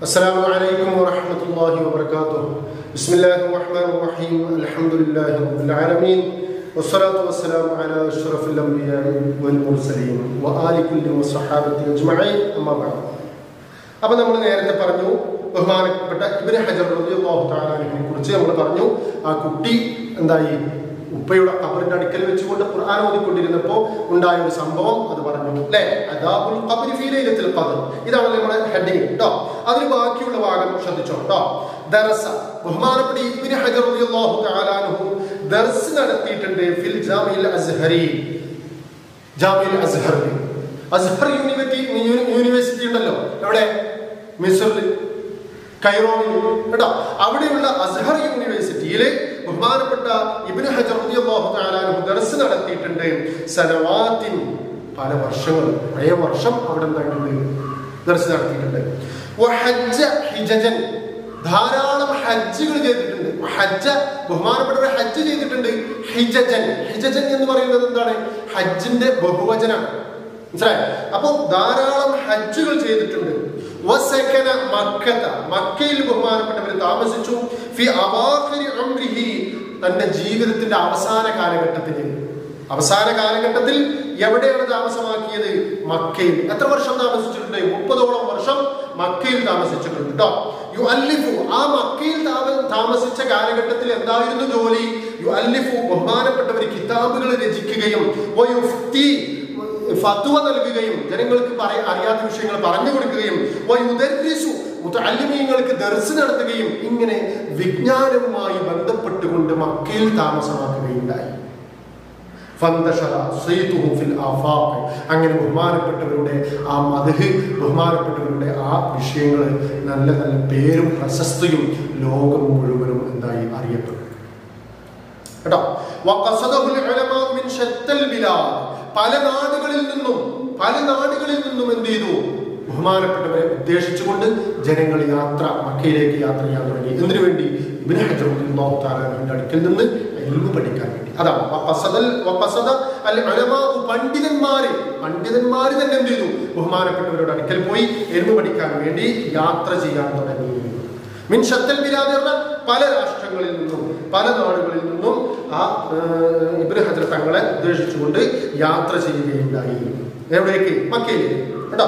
السلام عليكم ورحمة الله وبركاته بسم الله الرحمن الرحيم الحمد لله رب العالمين والصلاة والسلام على أشرف الأنبياء والمرسلين وآل كل وصحابة أجمعين أما بعد അപ്പൊ നമ്മൾ നേരത്തെ പറഞ്ഞു ബഹുമാനപ്പെട്ട ഇബിന് ഹജർ റളിയല്ലാഹു തആലാനെ കുറിച്ച് നമ്മൾ പറഞ്ഞു ആ കുട്ടി എന്തായി ഉപ്പയുടെ ഖബറിന്റെ അടുക്കൽ വെച്ചുകൊണ്ട് ഖുർആൻ ഓതിക്കൊണ്ടിരുന്നപ്പോൾ ഉണ്ടായ ഒരു സംഭവം അത് പറഞ്ഞു അല്ലേ അദാബുൽ ഖബരി ഫീ ലൈലത്തുൽ ഖദർ ഇതാണ് നമ്മുടെ ഹെഡിങ് കേട്ടോ അതിന് ബാക്കിയുള്ള ഭാഗം ശ്രദ്ധിച്ചോ കേട്ടോ ദർസ ബഹുമാനപ്പെട്ട ഇബ്നു ഹജർ റളിയല്ലാഹു തആലാനഹു ദർസ് നടത്തിയിട്ടുണ്ട് ഫിൽ ജാമിൽ അസ്ഹരി ജാമിൽ അസ്ഹറിൽ അസ്ഹർ യൂണിവേഴ്സിറ്റി യൂണിവേഴ്സിറ്റി ഉണ്ടല്ലോ എവിടെ മിസറിൽ കൈറോയിൽ കേട്ടോ അവിടെയുള്ള അസ്ഹർ യൂണിവേഴ്സിറ്റിയിൽ ബഹുമാനപ്പെട്ട ഇബ്നു ഹജർ റളിയല്ലാഹു തആല അൻഹു ദർസ് നടത്തിയിട്ടുണ്ട് സനവാത്തിൻ പല വർഷങ്ങൾ കുറേ വർഷം അവിടെ എന്തായിട്ടുണ്ട് ദർസ് നടത്തിയിട്ടുണ്ട് വഹജ്ജ ഹിജജൻ ധാരാളം ഹജ്ജുകൾ ചെയ്തിട്ടുണ്ട് ഹജ്ജ ബഹുമാനപ്പെട്ടവർ ഹജ്ജ് ചെയ്തിട്ടുണ്ട് ഹിജജൻ ഹിജജൻ എന്ന് പറയുന്നത് എന്താണ് ഹജ്ജിന്റെ ബഹുവചനാണ് മനസ്സിലായോ അപ്പൊ ധാരാളം ഹജ്ജുകൾ ചെയ്തിട്ടുണ്ട് വസക്കന മക്കത്ത മക്കയിൽ ബഹുമാനപ്പെട്ടവർ താമസിച്ചു ഫി അവാഖിരി ഉംരിഹി തന്റെ ജീവിതത്തിന്റെ അവസാന കാലഘട്ടത്തിൽ അവസാന കാലഘട്ടത്തിൽ എവിടെയാണ് താമസമാക്കിയത് മക്കയിൽ എത്ര വർഷം താമസിച്ചിട്ടുണ്ട് മുപ്പതോളം വർഷം മക്കയിൽ താമസിച്ചിട്ടുണ്ട് കേട്ടോ യു അല്ലിഫു ആ മക്കയിൽ താമ- താമസിച്ച കാലഘട്ടത്തിൽ എന്തായിരുന്നു ജോലി യു അല്ലിഫു ബഹുമാനപ്പെട്ടവർ കിതാബുകൾ രചിക്കുകയും വയുഫ്തി ഫത്വ നൽകുകയും ജനങ്ങൾക്ക് പറയ അറിയാത്ത വിഷയങ്ങൾ പറഞ്ഞു കൊടുക്കുകയും വയുദർരിസു മുത്തല്ലിമീങ്ങൾക്ക് ദർസ് നടത്തുകയും ഇങ്ങനെ വിജ്ഞാനവുമായി ബന്ധപ്പെട്ടുകൊണ്ട് മക്കയിൽ താമസമാക്കുകയുണ്ടായി ഫന്തഷറ സയ്യിദുഹു ഫിൽ ആഫാഖ് അങ്ങനെ ബഹുമാനപ്പെട്ടവരുടെ ആ മദ്ഹ് ബഹുമാനപ്പെട്ടവരുടെ ആ വിഷയങ്ങൾ നല്ല നല്ല പേരും പ്രശസ്തിയും ലോകം മുഴുവനും എന്തായി അറിയപ്പെട്ടു കേട്ടോ വഖസദഹുൽ ഉലമാ മിൻ ശത്തൽ ബിലാദ് പല നാടുകളിൽ നിന്നും പല നാടുകളിൽ നിന്നും എന്ത് ചെയ്തു ബഹുമാനപ്പെട്ടവരെ ഉദ്ദേശിച്ചുകൊണ്ട് ജനങ്ങൾ യാത്ര മക്കയിലേക്ക് യാത്ര ചെയ്യാൻ തുടങ്ങി എന്തിനു വേണ്ടി ഇബ്നു ഹജർ റളിയല്ലാഹു തആല അൻഹുവിന്റെ അടുക്കൽ നിന്ന് ഇൽമു പഠിക്കാൻ വേണ്ടി അതാണ് വഖസദൽ വഖസദ അൽ ഉലമാ പണ്ഡിതന്മാര് പണ്ഡിതന്മാര് തന്നെ എന്ത് ചെയ്തു ബഹുമാനപ്പെട്ടവരുടെ അടുക്കൽ പോയി ഇൽമു പഠിക്കാൻ വേണ്ടി യാത്ര ചെയ്യാൻ തുടങ്ങി മിൻ ഷത്തൽ ബിലാദ് പറഞ്ഞാൽ പല രാഷ്ട്രങ്ങളിൽ നിന്നും പല നാടുകളിൽ നിന്നും ആ ഏഹ്, ഇബ്നു ഹജർ തങ്ങളെ ഉദ്ദേശിച്ചുകൊണ്ട് യാത്ര ചെയ്യുകയുണ്ടായി എവിടേക്ക് മക്കയിലേക്ക് കേട്ടോ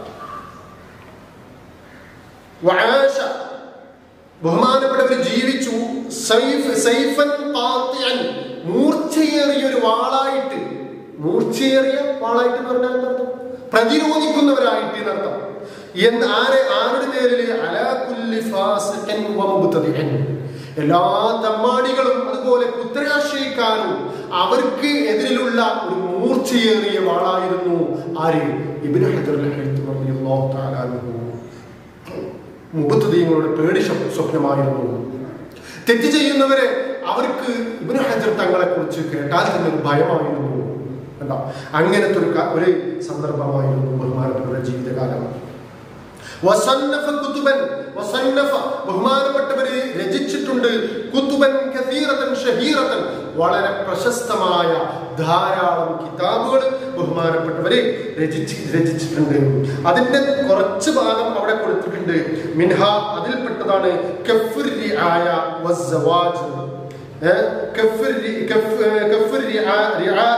വആശ ബഹുമാനപ്പെട്ടവർ ജീവിച്ചു സൈഫ് സൈഫൻ ഖാത്തിഅൻ മൂർച്ചയേറിയ ഒരു വാളായിട്ട് മൂർച്ചയേറിയ വാളായിട്ട് എന്ന് പറഞ്ഞാൽ എന്താ പ്രതിരോധിക്കുന്നവരായിട്ട് എന്നർത്ഥം എന്ന് ആരെ ആരുടെ പേരിൽ അലാ കുല്ലി ഫാസിഖൻ വമുബ്തദിഅൻ എല്ലാ തമ്മാടികളും അതുപോലെ കുത്തരാശയക്കാരും അവർക്ക് എതിരിലുള്ള ഒരു മൂർച്ചയേറിയ വാളായിരുന്നു ആര് ഇബ്നു ഹജർ അൽ-ഹൈത്ത് റളിയല്ലാഹു തആല അൻഹു മുപ്പത്തതീങ്ങളുടെ പേടി സ്വപ്- സ്വപ്നമായിരുന്നു തെറ്റ് ചെയ്യുന്നവരെ അവർക്ക് ഇബ്നു ഹജർ തങ്ങളെ കുറിച്ച് കേട്ടാൽ തന്നെ ഒരു ഭയമായിരുന്നു എന്താ അങ്ങനത്തെ ഒരു ക- ഒരു സന്ദർഭമായിരുന്നു ബഹുമാനപ്പെട്ടവരുടെ ജീവിതകാലം വസന്നഫ കുതുബൻ വസന്നഫ ബഹുമാനപ്പെട്ടവര് രചിച്ചിട്ടുണ്ട് കുതുബൻ കസീറതൻ ഷഹീറതൻ വളരെ പ്രശസ്തമായ ധാരാളം കിതാബുകൾ ബഹുമാനപ്പെട്ടവര് രചിച്ച് രചിച്ചിട്ടുണ്ട് അതിന്റെ കുറച്ച് ഭാഗം അവിടെ കൊടുത്തിട്ടുണ്ട് മിൻഹ അതിൽപ്പെട്ടതാണ് കഫ്ർ റിആയ വസ്സവാജ് ഏ? കഫ്ർ രി- കഫ്- ഏ, കഫ്ർ റിആ- റിആ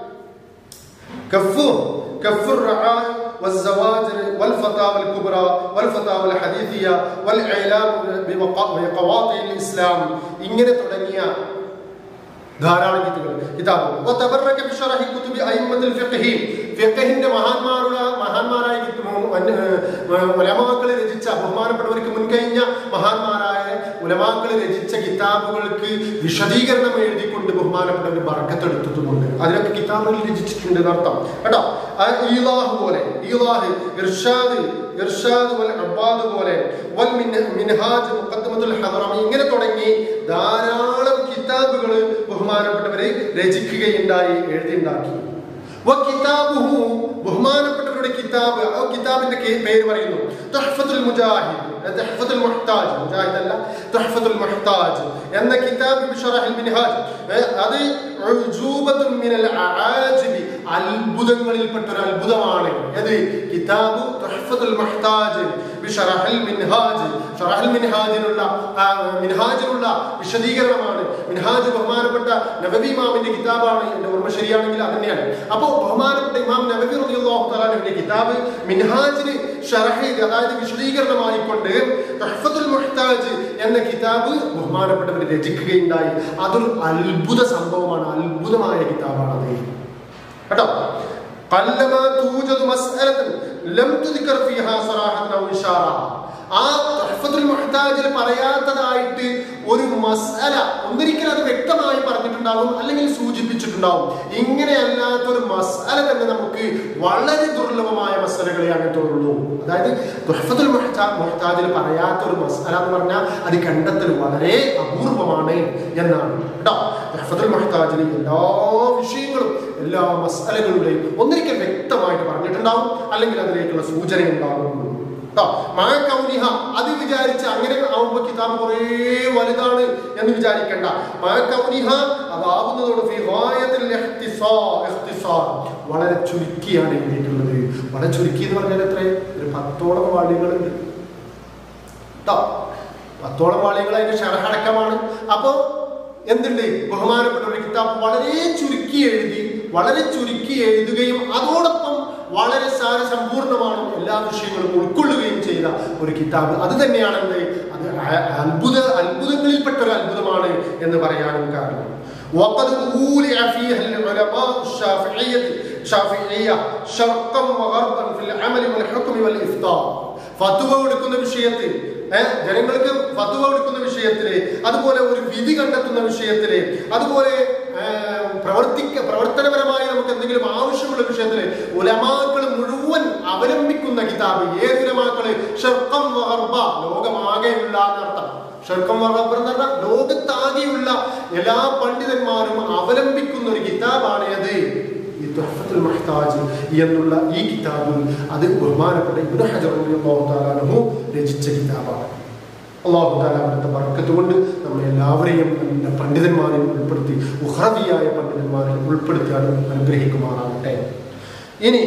كف كف الرعاء والزواجر والفتاوى الكبرى والفتاوى الحديثية والإعلام بوقا- بقواطع الإسلام ഇങ്ങനെ തുടങ്ങിയ ധാരാളം കിതാബുകൾ കിതാബുകൾ وتبرك بشرح كتب أئمة الفقه ഫിഖഹിന്റെ മഹാന്മാരുള്ള മഹാന്മാരായ ഉലമാക്കൾ രചിച്ച ബഹുമാനപ്പെട്ടവർക്ക് മുൻകഴിഞ്ഞ മഹാന്മാരായ ഉലമാക്കൾ രചിച്ച കിതാബുകൾക്ക് വിശദീകരണം എഴുതിക്കൊണ്ട് ബഹുമാനപ്പെട്ടവർ ബർക്കത്തെടുത്തിട്ടുമുണ്ട് അതിനൊക്കെ കിതാബുകൾ രചിച്ചിട്ടുണ്ട് എന്നർത്ഥം കേട്ടോ ആ ഈലാഹ് പോലെ ഈലാഹ് ഇർഷാദ് ഇർഷാദ് വൽ അബ്ബാദ് പോലെ വൽ മിൻ- മിൻഹാജ് മുഖദ്ദമത്തുൽ ഹദറമി ഇങ്ങനെ തുടങ്ങി ധാരാളം കിതാബുകൾ ബഹുമാനപ്പെട്ടവരെ രചിക്കുകയുണ്ടായി എഴുതിയുണ്ടാക്കി വകിതാബുഹു ബഹുമാനപ്പെട്ടവരുടെ കിതാബ് ആ കിതാബിന്റെ കേ- പേര് പറയുന്നു തുഹ്ഫത്തുൽ മുജാഹിദ് തുഹ്ഫത്തുൽ മുഹ്താജ് മുജാഹിദ് അല്ല തുഹ്ഫത്തുൽ മുഹ്താജ് എന്ന കിതാബ് ബിഷറഹുൽ മിൻഹാജ് ഏ, അത് ഉജൂബത്തുൻ മിനൽ അആജിബി അത്ഭുതങ്ങളിൽപ്പെട്ട ഒരു അത്ഭുതമാണ് ഏത് കിതാബ് തുഹ്ഫത്തുൽ മുഹ്താജ് ബിശറഹൽ മിൻഹാജ് ഷറഹൽ മിൻഹാജിനുള്ള ആ, മിൻഹാജിലുള്ള വിശദീകരണമാണ് മിൻഹാജ് ബഹുമാനപ്പെട്ട നബവി ഇമാമിന്റെ കിതാബാണ് എന്റെ ഓർമ്മ ശരിയാണെങ്കിൽ അത് തന്നെയാണ് അപ്പോൾ ബഹുമാനപ്പെട്ട ഇമാം നബവി റളിയല്ലാഹു തആലാന്റെ കിതാബ് മിൻഹാജിന് ഷറഹ് ചെയ്ത് അതായത് വിശദീകരണമായിക്കൊണ്ട് തഹ്ഫത്തുൽ മുഹ്താജ് എന്ന കിതാബ് ബഹുമാനപ്പെട്ടവർ രചിക്കുകയുണ്ടായി അതൊരു അത്ഭുത സംഭവമാണ് അത്ഭുതമായ കിതാബാണ് അത് കേട്ടോ قلما توجد مسألة لم تذكر فيها صراحة أو إشارة ആ തഹ്ഫത്തുൽ മുഹ്താജിൽ പറയാത്തതായിട്ട് ഒരു മസ്അല ഒന്നിരിക്കൽ അത് വ്യക്തമായി പറഞ്ഞിട്ടുണ്ടാവും അല്ലെങ്കിൽ സൂചിപ്പിച്ചിട്ടുണ്ടാവും ഇങ്ങനെയല്ലാത്ത ഒരു മസ്അല തന്നെ നമുക്ക് വളരെ ദുർലഭമായ മസ്അലകളെ അങ്ങനത്തോടുള്ളൂ അതായത് തുഹഫത്തുൽ മുഹ്താ മുഹ്താജിൽ പറയാത്ത ഒരു മസ്അല എന്ന് പറഞ്ഞാൽ അത് കണ്ടെത്തൽ വളരെ അപൂർവമാണ് എന്നാണ് കേട്ടോ തുഹഫത്തുൽ മുഹ്താജിൽ എല്ലാ വിഷയങ്ങളും എല്ലാ മസ്അലകളുടെയും ഒന്നിരിക്കൽ വ്യക്തമായിട്ട് പറഞ്ഞിട്ടുണ്ടാവും അല്ലെങ്കിൽ അതിലേക്കുള്ള സൂചന ഉണ്ടാവും ട്ടോ. മഴ കൗനിഹ അത് വിചാരിച്ച് അങ്ങനെ ആവുമ്പോ കിതാബ് കുറേ വലുതാണ് എന്ന് വിചാരിക്കണ്ട മഴ കൗനിഹ അതാവുന്നതോട് ഫി ഗായത്തിൽ ഇഖ്തിസാർ, ഇഖ്തിസാർ. വളരെ ചുരുക്കിയാണ് എഴുതിയിട്ടുള്ളത് വളരെ ചുരുക്കി എന്ന് പറഞ്ഞാൽ എത്ര ഒരു പത്തോളം വാള്യങ്ങളുണ്ട് ട്ടോ. പത്തോളം വാള്യങ്ങൾ അതിന്റെ ഷറഹടക്കമാണ് അപ്പോ എന്തുണ്ട് ബഹുമാനപ്പെട്ട ഒരു കിതാബ് വളരെ ചുരുക്കി എഴുതി വളരെ ചുരുക്കി എഴുതുകയും അതോടൊപ്പം വളരെ സാരസമ്പൂർണമാണ് എല്ലാ വിഷയങ്ങളും ഉൾക്കൊള്ളുകയും ചെയ്ത ഒരു കിതാബ് അത് തന്നെയാണ് എന്ത് അത് അ- അത്ഭുത അത്ഭുതങ്ങളിൽപ്പെട്ട ഒരു അത്ഭുതമാണ് എന്ന് പറയാനും കാരണം وقد أولع فيها العلماء الشافعية شافعية شرقا وغربا في العمل والحكم والإفتاء ഫത്വ കൊടുക്കുന്ന വിഷയത്തിൽ ഏഹ് ജനങ്ങൾക്ക് ഫത്വ കൊടുക്കുന്ന വിഷയത്തില് അതുപോലെ ഒരു വിധി കണ്ടെത്തുന്ന വിഷയത്തില് അതുപോലെ ഏഹ്, പ്രവർത്തിക്ക പ്രവർത്തനപരമായി നമുക്ക് എന്തെങ്കിലും ആവശ്യമുള്ള വിഷയത്തില് ഉലമാക്കൾ മുഴുവൻ അവലംബിക്കുന്ന കിതാബ് ഏത് ഉലമാക്കള് ഷർക്കം വഹർബ ലോകമാകെയുള്ള എന്നർത്ഥം ഷർക്കം വഹർബ എന്ന് പറഞ്ഞാൽ ലോകത്താകെയുള്ള എല്ലാ പണ്ഡിതന്മാരും അവലംബിക്കുന്ന ഒരു കിതാബാണ് അത് ഈ തുഹഫത്തുൽ മുഹ്താജ് എന്നുള്ള ഈ കിതാബ് അത് ബഹുമാനപ്പെട്ട ഇബ്നു ഹജർ റളിയല്ലാഹു തആല അൻഹു രചിച്ച കിതാബാണ് അള്ളാഹു താല അവിടുത്തെ ബർക്കത്ത് കൊണ്ട് നമ്മെ എല്ലാവരെയും നല്ല പണ്ഡിതന്മാരിൽ ഉൾപ്പെടുത്തി ഉഹ്റവിയായ പണ്ഡിതന്മാരിൽ ഉൾപ്പെടുത്തി അനു- അനുഗ്രഹിക്കുമാറാകട്ടെ ഇനി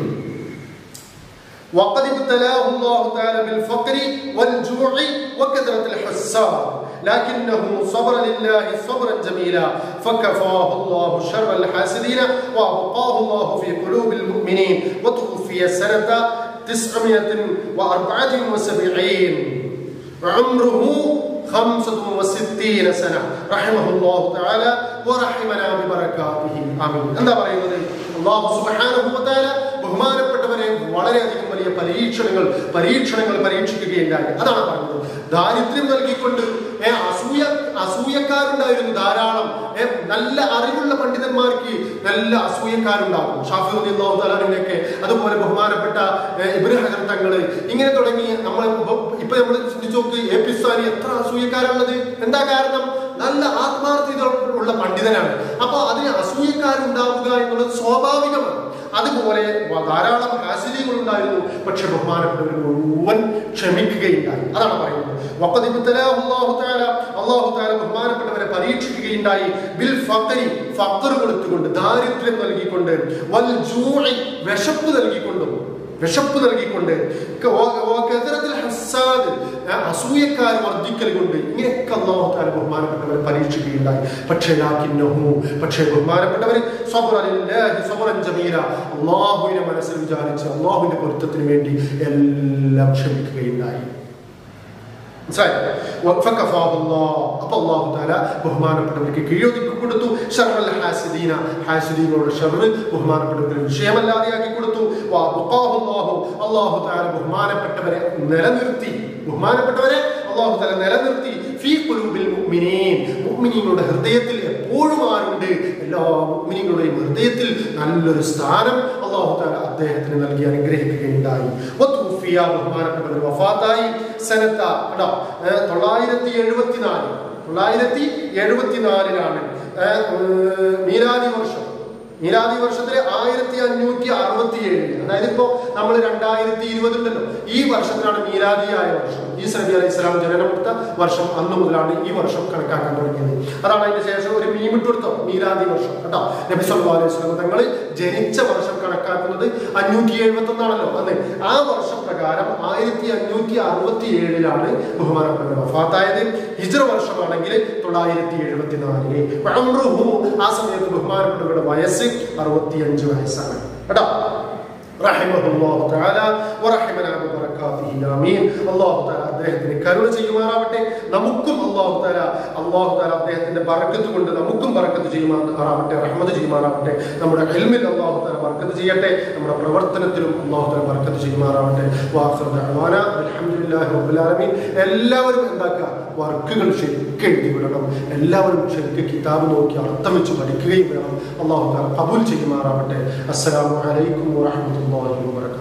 وقد ابتلاه الله تعالى بالفقر والجوع وكثرة الحساد لكنه صبر لله صبرا جميلا فكفاه الله شر الحاسدين وأبقاه الله في قلوب المؤمنين وتوفي سنة تسعمائة وأربعة وسبعين عمره خمسة وستين سنة رحمه الله تعالى ورحمنا ببركاته آمين എന്താ പറയുന്നത് അള്ളാഹു സുബ്ഹാനഹു വ തആല ബഹുമാനപ്പെട്ടവരെ വളരെയധികം വലിയ പരീക്ഷണങ്ങൾ പരീക്ഷണങ്ങൾ പരീക്ഷിക്കുകയുണ്ടായി അതാണ് പറഞ്ഞത് ദാരിദ്ര്യം നൽകിക്കൊണ്ട് ഏ, അസൂയ അസൂയക്കാരുണ്ടായിരുന്നു ധാരാളം ഏ, നല്ല അറിവുള്ള പണ്ഡിതന്മാർക്ക് നല്ല അസൂയക്കാരുണ്ടാകും ഷാഫി റളിയല്ലാഹു തആലാവിനെയൊക്കെ അതുപോലെ ബഹുമാനപ്പെട്ട ഏ, ഇബ്നു ഹജർ തങ്ങള് ഇങ്ങനെ തുടങ്ങി നമ്മൾ ഇപ്പൊ- ഇപ്പൊ നമ്മൾ ചിന്തിച്ചു നോക്ക് എ പി സാനി എത്ര അസൂയക്കാരുള്ളത് എന്താ കാരണം നല്ല ആത്മാർത്ഥത ഉള്ള പണ്ഡിതനാണ് അപ്പൊ അതിന് അസൂയക്കാരുണ്ടാവുക എന്നുള്ളത് സ്വാഭാവികമാണ് അതുപോലെ വ- ധാരാളം ഹാസിലികൾ ഉണ്ടായിരുന്നു പക്ഷെ ബഹുമാനപ്പെട്ടവർ മുഴുവൻ ക്ഷമിക്കുകയുണ്ടായി അതാണ് പറയുന്നത് വഖദ് ഇബ്തലാഹു അല്ലാഹു തആല അല്ലാഹു തആല ബഹുമാനപ്പെട്ടവരെ പരീക്ഷിക്കുകയുണ്ടായി ബിൽ ഫഖരി ഫഖർ കൊടുത്തുകൊണ്ട് ദാരിദ്ര്യം നൽകിക്കൊണ്ട് വൽ ജൂഇ വിശപ്പ് നൽകിക്കൊണ്ടും വിശപ്പ് നൽകിക്കൊണ്ട് ക- വ- വ- കഥറത്തിൽ ഹസ്സാദ്, ആ, അസൂയക്കാർ വർദ്ധിക്കൽ കൊണ്ട് ഇങ്ങനെയൊക്കെ അള്ളാഹു താല ബഹുമാനപ്പെട്ടവരെ പരീക്ഷിക്കുകയുണ്ടായി പക്ഷേ ലാക്കിന്നഹു പക്ഷേ ബഹുമാനപ്പെട്ടവർ സ്വബറൻ ജമീല അള്ളാഹുവിനെ മനസ്സിൽ വിചാരിച്ച് അള്ളാഹുവിന്റെ പൊരുത്തത്തിന് വേണ്ടി എല്ലാം ക്ഷമിക്കുകയുണ്ടായി മനസ്സിലായോ? ഫക്കഫാഹു അല്ലാഹ്. അപ്പൊ അല്ലാഹു തആല ബഹുമാനപ്പെട്ടവർക്ക് കീഴൊതുക്കി കൊടുത്തു ഷർറൽ ഹാസിദീന ഹാസിദീനോട് ഷർറ് ബഹുമാനപ്പെട്ടവർക്ക് വിഷയമല്ലാതെയാക്കി കൊടുത്തു വഅബ്ഖാഹു അല്ലാഹു. അല്ലാഹു തആല ബഹുമാനപ്പെട്ടവരെ നിലനിർത്തി ബഹുമാനപ്പെട്ടവരെ അല്ലാഹു തആല നിലനിർത്തി ഫീ ഖുലൂബിൽ മുഅ്മിനീൻ മുഅ്മിനീങ്ങളുടെ ഹൃദയത്തിൽ എപ്പോഴും ആരുണ്ട് എല്ലാ മുഅ്മിനീങ്ങളുടെയും ഹൃദയത്തിൽ നല്ലൊരു സ്ഥാനം അല്ലാഹു തആല അദ്ദേഹത്തിന് നൽകി അനുഗ്രഹിക്കുകയുണ്ടായി വതുഫിയ ബഹുമാനപ്പെട്ടവർ വഫാത്തായി സനത്ത കേട്ടോ ഏഹ് തൊള്ളായിരത്തി എഴുപത്തിനാല് തൊള്ളായിരത്തി എഴുപത്തിനാലിലാണ് ഏഹ് ഏഹ് മീലാദി വർഷം മീലാദി വർഷത്തിലെ ആയിരത്തി അഞ്ഞൂറ്റി അറുപത്തി ഏഴ് അതായത് ഇപ്പോ നമ്മൾ രണ്ടായിരത്തി ഇരുപതുണ്ടല്ലോ ഈ വർഷത്തിലാണ് മീലാദിയായ വർഷം ഈ നബി അലൈഹി സ്വലാം ജനനമെടുത്ത വർഷം അന്ന് മുതലാണ് ഈ വർഷം കണക്കാക്കാൻ തുടങ്ങിയത് അതാണ് അതിന് ശേഷം ഒരു മീമിട്ട് കൊടുത്തോ മീലാദി വർഷം കേട്ടോ നബി സല്ലല്ലാഹു അലൈഹി വസല്ലം തങ്ങൾ ജനിച്ച വർഷം കണക്കാക്കി കണക്കാക്കുന്നത് അഞ്ഞൂറ്റി എഴുപത്തി ഒന്നാണല്ലോ അന്ന് ആ വർഷപ്രകാരം ആയിരത്തി അഞ്ഞൂറ്റി അറുപത്തി ഏഴിലാണ് ബഹുമാനപ്പെട്ട വഫാത്തായത് ഹിജ്റ വർഷമാണെങ്കിൽ തൊള്ളായിരത്തി എഴുപത്തി നാലില് ആ സമയത്ത് ബഹുമാനപ്പെട്ടവരുടെ വയസ്സ് അറുപത്തിയഞ്ച് വയസ്സാണ് കേട്ടോ റഹിമഹുല്ലാഹു തആല വറഹിമനാ ബിബറകാതിഹി ആമീൻ അല്ലാഹു തആല അദ്ദേഹത്തിന് കരുണ ചെയ്യുമാറാവട്ടെ നമുക്കും അല്ലാഹു തആല അല്ലാഹു തആല അദ്ദേഹത്തിന്റെ ബറക്കത്ത് കൊണ്ട് നമുക്കും ബറക്കത്ത് ചെയ്യുമാറാവട്ടെ റഹ്മത്ത് ചെയ്യുമാറാവട്ടെ നമ്മുടെ ഇൽമിൽ അല്ലാഹു തആല ബറക്കത്ത് ചെയ്യട്ടെ നമ്മുടെ പ്രവർത്തനത്തിലും അല്ലാഹു തആല ബറക്കത്ത് ചെയ്യുമാറാവട്ടെ വാഖിറു ദഅവാന അൽഹംദുലില്ലാഹി റബ്ബിൽ ആലമീൻ എല്ലാവരും എന്താക്കുക വർക്കുകൾ ശരിക്കും എഴുതി വിടണം എല്ലാവരും ശരിക്കും കിതാബ് നോക്കി അർത്ഥം വെച്ച് പഠിക്കുകയും വേണം അല്ലാഹു തആല കബൂൽ ചെയ്യുമാറാവട്ടെ അസ്സലാമു അലൈക്കും വറഹ്മത്തുള്ളാഹി വബറകാതുഹു